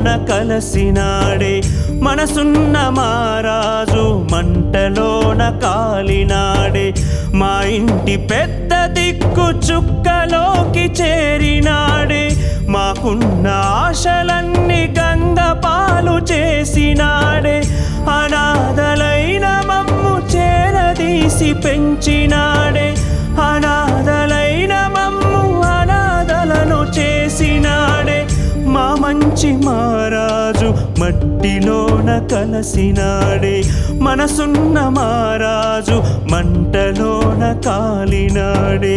కలసినాడే మనసున్న మారాజు మంటలోన కాలినాడే మా ఇంటి పెద్ద దిక్కు చుక్కలోకి చేరినాడే మాకున్న ఆశలన్నీ గంగ పాలు చేసినాడే అనాథలైన మమ్ము చేరదీసి పెంచినాడే అనాథలైన మమ్ము అనాథలను చేసినాడే మా మంచి మారాజు మట్టిలోన కలసినాడే మనసున్న మారాజు మంటలోన కాలినాడే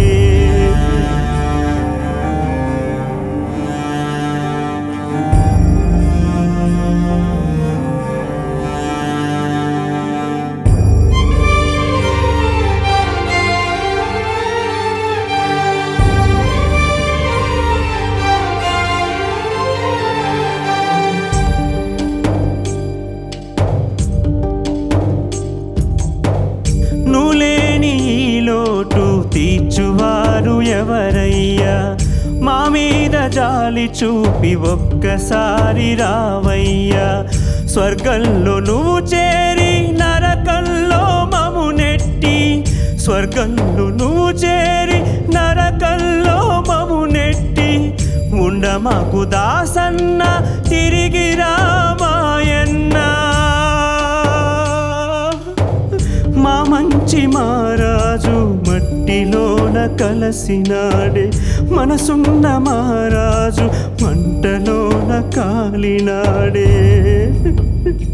నువ్వు లేని ఈ లోటు తీర్చువారు ఎవరయ్యా మా మీద జాలి చూపి ఒక్కసారి రావయ్యా స్వర్గంలో నువ్వు చేరి నరకంలో మము నెట్టి స్వర్గంలో నువ్వు చేరి నరకంలో మము నెట్టి ఉండ మాకు దాసన్న తిరిగి రామాయన్నా మా మంచి మారాజు మట్టిలోన కలసినాడే మనసున్న మారాజు మంటలోన కాలినాడే